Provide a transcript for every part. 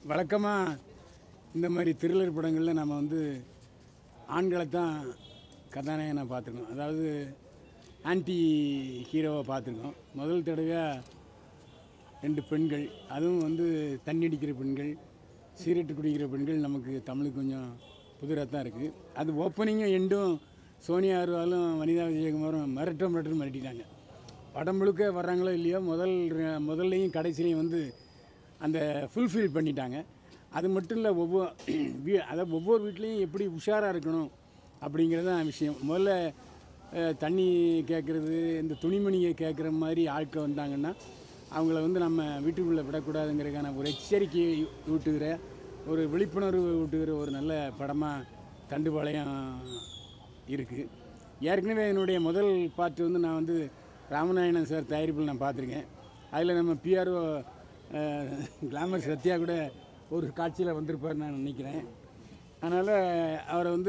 வழக்கமாக இந்த மாதிரி த்ரில்லர் படங்களில் நம்ம வந்து ஆண்களை தான் கதாநாயகனாக பார்த்துருக்கோம் அதாவது ஆன்டி ஹீரோவை பார்த்துருக்கோம் முதல் தடவையாக ரெண்டு பெண்கள் அதுவும் வந்து தண்ணி அடிக்கிற பெண்கள் சீரட்டு குடிக்கிற பெண்கள் நமக்கு தமிழுக்கு கொஞ்சம் புதிராக தான் இருக்குது அது ஓப்பனிங்கும் எண்டும் சோனியா அருவாலும் வனிதா விஜயகுமாரும் மிரட்ட மிரட்டு மிரட்டிட்டாங்க படம் முழுக்க வர்றாங்களோ இல்லையோ முதல் ர- முதல்லையும் கடைசிலையும் வந்து அந்த ஃபுல்ஃபில் பண்ணிட்டாங்க அது மட்டும் இல்லை ஒவ்வொரு வீ அதாவது ஒவ்வொரு வீட்லேயும் எப்படி உஷாராக இருக்கணும் அப்படிங்கிறது தான் விஷயம் முதல்ல அஹ், தண்ணி கேட்குறது இந்த துணிமணியை கேட்குற மாதிரி ஆட்கள் வந்தாங்கன்னா அவங்கள வந்து நம்ம வீட்டுக்குள்ளே விடக்கூடாதுங்கிறதுக்கான ஒரு எச்சரிக்கையை ஊட்டுகிற ஒரு விழிப்புணர்வு ஊட்டுகிற ஒரு நல்ல படமாக தண்டுபாளையம் இருக்குது ஏற்கனவே என்னுடைய முதல் பாட்டு வந்து நான் வந்து ராமநாயணன் சார் தயாரிப்பில் நான் பார்த்துருக்கேன் அதில் நம்ம பிஆர்ஓ கிளாமர் சத்யா கூட ஒரு காட்சியில் வந்திருப்பார் நான் நினைக்கிறேன் அதனால் அவரை வந்து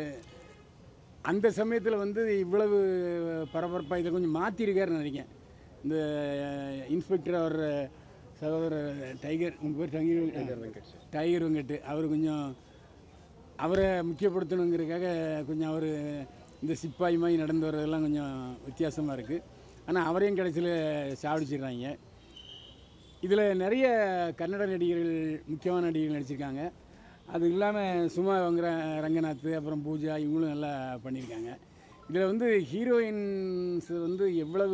அந்த சமயத்தில் வந்து இவ்வளவு பரபரப்பாக இதை கொஞ்சம் மாற்றிருக்காருன்னு நினைக்கிறேன் இந்த இன்ஸ்பெக்டர் அவர் சகோதரர் டைகர் உங்கள் பேர் டைகர் டைகர் வெங்கட் அவர் கொஞ்சம் அவரை முக்கியப்படுத்தணுங்கிறதுக்காக கொஞ்சம் அவர் இந்த சிப்பாய் மாதிரி நடந்து வர்றதெல்லாம் கொஞ்சம் வித்தியாசமாக இருக்குது ஆனால் அவரையும் கடைசியில் சாவடிச்சிடுறாங்க இதில் நிறைய கன்னட நடிகர்கள் முக்கியமான நடிகர்கள் நடிச்சிருக்காங்க அது இல்லாமல் சுமா வங்கிற ரங்கநாத் அப்புறம் பூஜா இவங்களும் நல்லா பண்ணியிருக்காங்க இதில் வந்து ஹீரோயின்ஸ் வந்து எவ்வளவு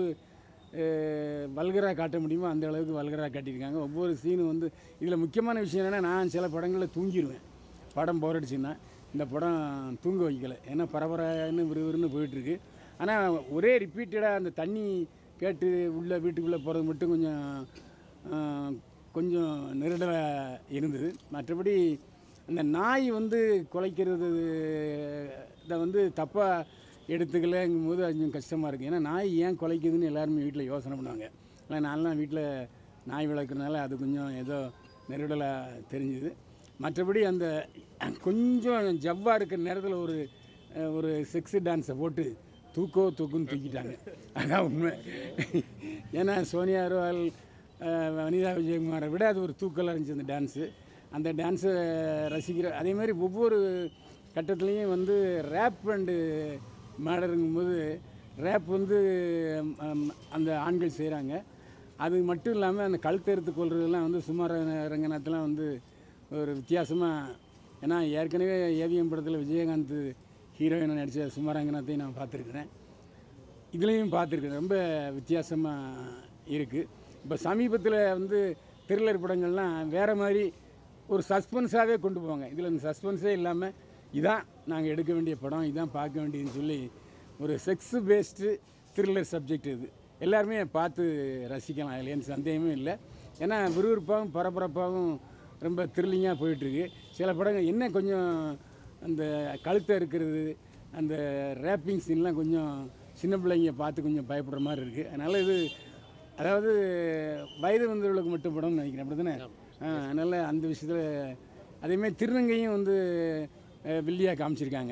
வல்கராக காட்ட முடியுமோ அந்த அளவுக்கு வல்கராக காட்டியிருக்காங்க ஒவ்வொரு சீனும் வந்து இதில் முக்கியமான விஷயம் என்னென்னா நான் சில படங்களில் தூங்கிடுவேன் படம் போர் அடிச்சுன்னா இந்த படம் தூங்க வைக்கல ஏன்னா பரபரன்னு விறுவிறுன்னு போயிட்டுருக்கு ஆனால் ஒரே ரிப்பீட்டடாக அந்த தண்ணி கேட்டு உள்ள வீட்டுக்குள்ளே போகிறது மட்டும் கொஞ்சம் ஆஹ், கொஞ்சம் நெருடலாக இருந்தது மற்றபடி அந்த நாய் வந்து குலைக்கிறது இதை வந்து தப்பாக எடுத்துக்கலங்கும் போது அது கொஞ்சம் கஷ்டமாக இருக்குது ஏன்னா நாய் ஏன் குலைக்குதுன்னு எல்லாருமே வீட்டில் யோசனை பண்ணுவாங்க ஆனால் நான்லாம் வீட்டில் நாய் வளர்க்குறதுனால அது கொஞ்சம் ஏதோ நெருடலாக தெரிஞ்சுது மற்றபடி அந்த கொஞ்சம் ஜவ்வாக இருக்கிற நேரத்தில் ஒரு அஹ், ஒரு செக்ஸு டான்ஸை போட்டு தூக்கோ தூக்குன்னு தூக்கிட்டாங்க அதான் உண்மை ஏன்னா சோனியா அகர்வால் அஹ், வனிதா விஜயகுமாரை விட அது ஒரு தூக்கலாக இருந்துச்சு அந்த டான்ஸு அந்த டான்ஸை ரசிக்கிற அதே மாதிரி ஒவ்வொரு கட்டத்துலேயும் வந்து ரேப் அண்டு மேடருங்கும்போது ரேப் வந்து ம், அந்த ஆண்கள் செய்கிறாங்க அது மட்டும் இல்லாமல் அந்த கழுத்தெடுத்து கொள்றதெல்லாம் வந்து சுமார் ரங்கநாத்லாம் வந்து ஒரு வித்தியாசமாக ஏன்னா ஏற்கனவே ஏவிஎம் படத்தில் விஜயகாந்த் ஹீரோயினை நடித்த சுமாரங்கநாத்தையும் நான் பார்த்துருக்குறேன் இதுலேயும் பார்த்துருக்கேன் ரொம்ப வித்தியாசமாக இருக்குது இப்போ சமீபத்தில் வந்து த்ரில்லர் படங்கள்லாம் வேறு மாதிரி ஒரு சஸ்பென்ஸாகவே கொண்டு போவாங்க இதில் இந்த சஸ்பென்ஸே இல்லாமல் இதான் நாங்கள் எடுக்க வேண்டிய படம் இதான் பார்க்க வேண்டியதுன்னு சொல்லி ஒரு செக்ஸ் பேஸ்டு த்ரில்லர் சப்ஜெக்ட் இது எல்லாருமே பார்த்து ரசிக்கலாம் அதில் எந்த சந்தேகமே இல்லை ஏன்னா விறுவிறுப்பாகவும் பரபரப்பாகவும் ரொம்ப த்ரில்லிங்காக போயிட்டுருக்கு சில படங்கள் என்ன கொஞ்சம் அந்த கழுத்தை இருக்கிறது அந்த ரேப்பிங் சீன்லாம் கொஞ்சம் சின்ன பிள்ளைங்க பார்த்து கொஞ்சம் பயப்படுற மாதிரி இருக்குது அதனால் இது அதாவது வயது வந்தவர்களுக்கு மட்டும் படம்னு நினைக்கிறேன் அப்படி தானே அதனால் அந்த விஷயத்தில் அதேமாதிரி திருநங்கையும் வந்து அஹ், வில்லியா காமிச்சிருக்காங்க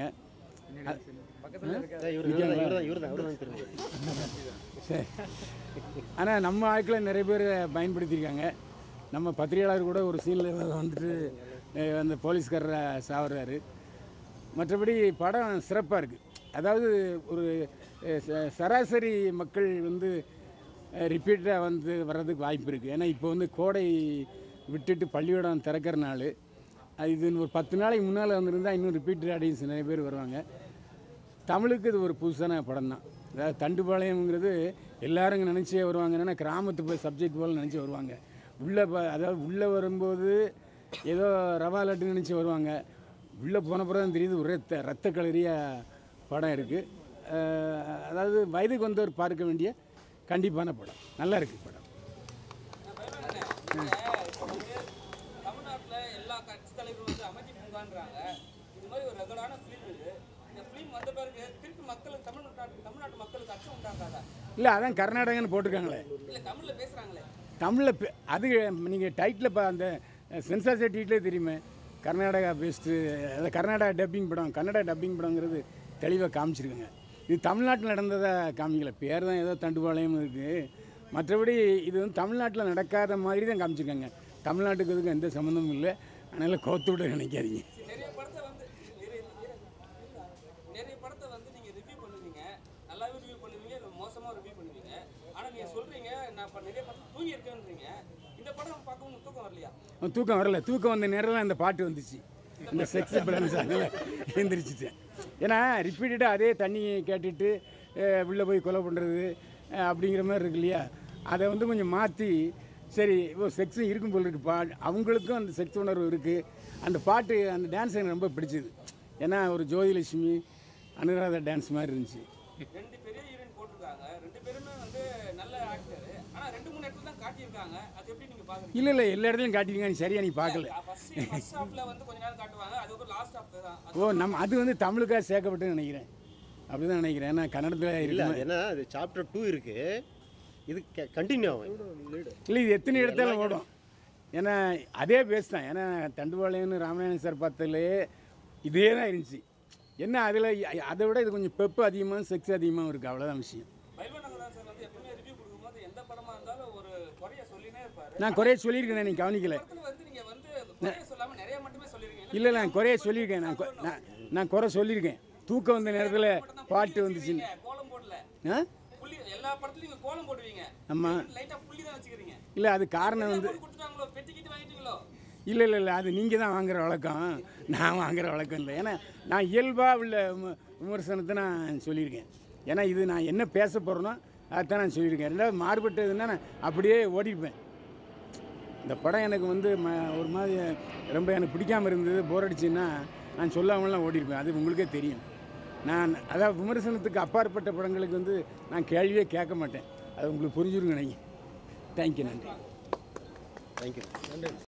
சரி ஆனால் நம்ம ஆட்களை நிறைய பேர் பயன்படுத்தியிருக்காங்க நம்ம பத்திரிகையாளர் கூட ஒரு சீனில் வந்துட்டு அஹ், அந்த போலீஸ்காரரை சாவுறாரு மற்றபடி படம் சிறப்பாக இருக்குது அதாவது ஒரு அஹ், ச- சராசரி மக்கள் வந்து ரிப்பீட்டாக வந்து வர்றதுக்கு வாய்ப்பு இருக்குது ஏன்னா இப்போ வந்து கோடை விட்டுட்டு பள்ளிக்கூடம் திறக்கிற நாள் அது இது ஒரு பத்து நாளைக்கு முன்னால் வந்திருந்தால் இன்னும் ரிப்பீட்டட் ஆடியன்ஸ் நிறைய பேர் வருவாங்க தமிழுக்கு இது ஒரு புதுசான படம் தான் அதாவது தண்டுபாளையம்ங்கிறது எல்லாரும் இங்கே நினச்சே வருவாங்க என்னன்னா கிராமத்து போய் சப்ஜெக்ட் போல் நினச்சி வருவாங்க உள்ளே ப அதாவது உள்ளே வரும்போது ஏதோ ரவா லட்டு நினச்சி வருவாங்க உள்ளே போன பிறகு தான் தெரியுது ஒரே த- ரத்த களரியாக படம் இருக்குது அதாவது வயதுக்கு வந்தவர் பார்க்க வேண்டிய கண்டிப்பான படம் நல்லா இருக்குது படம் தமிழ்நாட்டுல எல்லா கட்சி தலைவரும் வந்து அமைதி பூங்கான்றாங்க இது மாதிரி ஒரு ரெகுலரான ஃபிலிம் இது இந்த ஃபிலிம் வந்த பிறகு திருப்பி மக்களுக்கு தமிழ்நாட்டு தமிழ்நாட்டு மக்களுக்கு அச்சம் உண்டாகாதா இல்லை அதான் கர்நாடகன்னு போட்டிருக்காங்களே இல்ல தமிழ்ல பேசுறாங்களே தமிழில் பே- அது நீங்கள் டைட்டில் பா அந்த சென்சார் சர்டிஃபிகேட்லேயே தெரியுமே கர்நாடகா பேஸ்டு அது கர்நாடகா டப்பிங் படம் கன்னடா டப்பிங் படங்கிறது தெளிவாக காமிச்சிருக்குங்க இது தமிழ்நாட்டில் நடந்ததை காமிக்கல பேர் தான் ஏதோ தண்டுபாளையம் இருக்குது மற்றபடி இது வந்து தமிழ்நாட்டில் நடக்காத மாதிரி தான் காமிச்சிருக்காங்க தமிழ்நாட்டுக்கு இதுக்கும் எந்த சம்மந்தமும் இல்லை அதனால் கோத்து விட நினைக்காதீங்க சரி, நிறைய படத்தை வந்து நிறைய நிறைய படத்தை வந்து நீங்க ரிவ்யூ பண்ணுவீங்க நல்லாவே ரிவ்யூ பண்ணுவீங்க இல்ல மோசமா ரிவ்யூ பண்ணுவீங்க ஆனா நீங்க சொல்றீங்க நான் இப்ப நிறைய படத்தை தூங்கி இருக்கேன்றீங்க இந்த படம் பார்க்கவும் தூக்கம் வரலையா அவன் தூக்கம் வரல தூக்கம் வந்த நேரம்லாம் அந்த பாட்டு வந்துச்சு இந்த செக்ஸ் பேலன்ஸ் அதில் எழுந்திரிச்சிட்டேன் ஏன்னா ரிப்பீட்டடாக அதே தண்ணி கேட்டுட்டு அஹ், உள்ள போய் கொலை பண்ணுறது அப்படிங்கிற மாதிரி இருக்கு இல்லையா அதை வந்து கொஞ்சம் மாற்றி சரி இப்போ செக்ஸும் இருக்கும் போல இருக்கு பா அவங்களுக்கும் அந்த செக்ஸ் உணர்வு இருக்குது அந்த பாட்டு அந்த டான்ஸ் எனக்கு ரொம்ப பிடிச்சது ஏன்னா ஒரு ஜோதிலட்சுமி அனுராதா டான்ஸ் மாதிரி இருந்துச்சு ரெண்டு பெரிய ஹீரோயின் போட்டிருக்காங்க ரெண்டு பேருமே வந்து நல்ல ஆக்டர் ஆனா ரெண்டு மூணு இடத்துல தான் காட்டியிருக்காங்க அது எப்படி நீங்க பாக்குறீங்க இல்லை இல்லை எல்லா இடத்துலையும் காட்டியிருக்காங்க சரியா நீ பார்க்கல ஃபர்ஸ்ட் ஃபர்ஸ்ட் ஹாஃப்ல வந்து கொஞ்ச நேரம் காட்டுவாங்க அது லாஸ்ட் ஹாஃப் தான் அது ஓ நம்ம அது வந்து தமிழுக்காக சேர்க்கப்பட்டு நினைக்கிறேன் அப்படி தான் நினைக்கிறேன் ஏன்னா கன்னடத்தில் இல்லை இருக்கு ஏன்னா அது சாப்டர் டூ இருக்கு இது கண்டினியூ ஆகும் இல்லை இது எத்தனை இடத்துல ஓடும் ஏன்னா அதே பேஸ் தான் ஏன்னா தண்டுபாளையம்னு ராமநாதன் சார் பார்த்ததுலேயே இதே தான் இருந்துச்சு என்ன அதில் அதை விட இது கொஞ்சம் பெப்பு அதிகமாக செக்ஸ் அதிகமாக இருக்குது அவ்வளோதான் விஷயம் பைல்வான் ரங்கநாதன் சார் வந்து எப்பவுமே ரிவ்யூ கொடுக்கும்போது எந்த படமா இருந்தாலும் ஒரு குறைய சொல்லினே இருப்பாரு நான் குறைய சொல்லியிருக்கேன் நீ கவனிக்கல படத்துல வந்து நீங்க வந்து குறைய சொல்லாம நிறைய மட்டுமே சொல்லிருக்கீங்க இல்லை நான் குறைய சொல்லியிருக்கேன் நான் கொ- நான் நான் குறை சொல்லியிருக்கேன் தூக்கம் வந்த நேரத்தில் பாட்டு வந்துச்சுன்னு கோலம் போடல ஆ புள்ளி எல்லா படத்துலயும் நீங்க கோலம் போடுவீங்க ஆமாம் லைட்டா புள்ளி தான் வச்சுக்கிறீங்க இல்லை அது காரணம் வந்து போட்டு கொடுத்துட்டாங்களோ பெட்டி கிட்டி வாங்கிட்டீங்களோ இல்லை இல்லை இல்லை அது நீங்கள் தான் வாங்குற வழக்கம் நான் வாங்குற வழக்கம் இல்லை ஏன்னா நான் இயல்பாக உள்ள விம- விமர்சனத்தை நான் சொல்லியிருக்கேன் ஏன்னா இது நான் என்ன பேச போகிறேனோ அதைத்தான் நான் சொல்லியிருக்கேன் ரெண்டாவது மாறுபட்டதுன்னா நான் அப்படியே ஓடிப்பேன் இந்த படம் எனக்கு வந்து ம ஒரு மாதிரி ரொம்ப எனக்கு பிடிக்காம இருந்தது போர் அடிச்சுன்னா நான் சொல்லாமலாம் ஓடிருப்பேன் அது உங்களுக்கே தெரியும் நான் அதாவது விமர்சனத்துக்கு அப்பாற்பட்ட படங்களுக்கு வந்து நான் கேள்வியே கேட்க மாட்டேன் அது உங்களுக்கு புரிஞ்சிருங்க நினைக்கிறேன் தேங்க்யூ நன்றி தேங்க்யூ